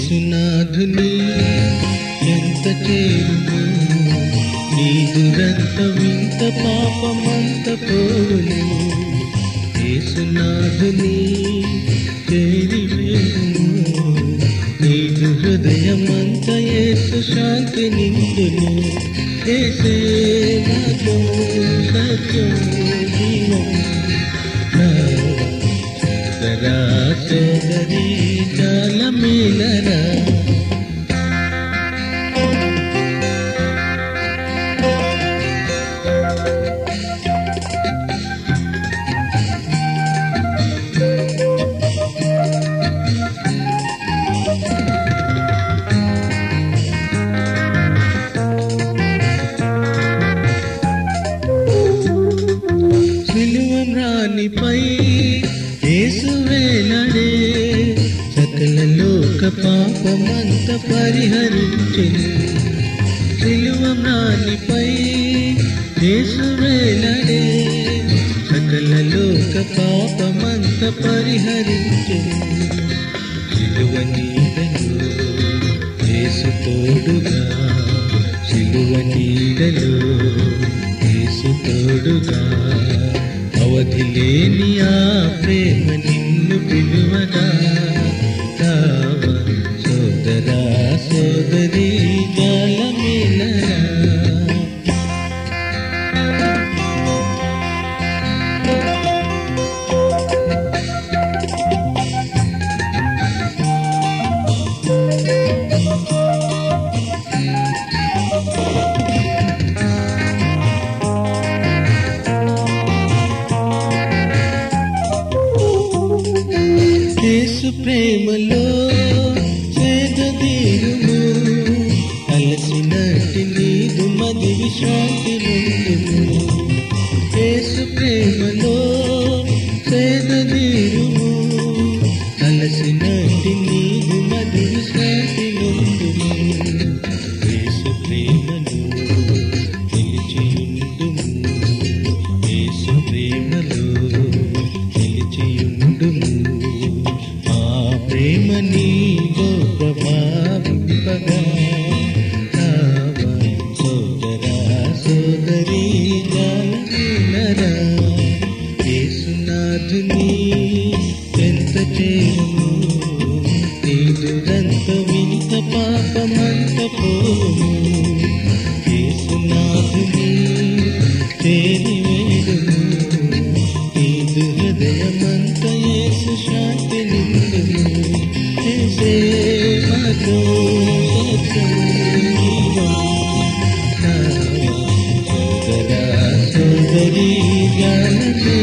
యేసునాథుని ఎంత చేరును నీ దురంత వింత పాపమంత పోను యేసునాథుని చేరి వేడును నీదు హృదయమంత యేసు శాంతి నిండును ఏసే మార్గం సత్యం జీవం సరా సోదరి చాల మేలరా సిలువం రాణిపై యేసువేలడే సకల లోక పాపమంత పరిహరించెను సిలువం రాణిపై యేసువేలడే సకల లోక పాపమంత పరిహరించెను సిలువ నీడలో యేసు తోడుగా సిలువ నీడలో యేసు తోడుగా అవధి లేని ఆ ప్రేమ నిన్ను పిలువగా కావ సోదరా సోదరి జాలమేలరా యేసు ప్రేమలో సేదీరుము అలసినట్టి నీదు మది విశ్రాంతి నుండుము యేసు ప్రేమలో సేదీరుము అలసినట్టి నీదు మది విశ్రాంతి నుండుము యేసు ప్రేమలో నిలిచియుండుము యేసు ప్రేమలో నిలిచియుండుము ఆ ప్రేమ నీలో ప్రభావింపగా కావా సోదరా సోదరి జాలరా యేసునాథుని ఎంత చేయుము నీదురంత వింత పాపమంత పోము యేసునాథుని తేరి వేడుము నీదు హృదయమంత యేసు శాంతి నిండును యేసే మాతో సత్యం జీవం సోదరా సోదరి గానమే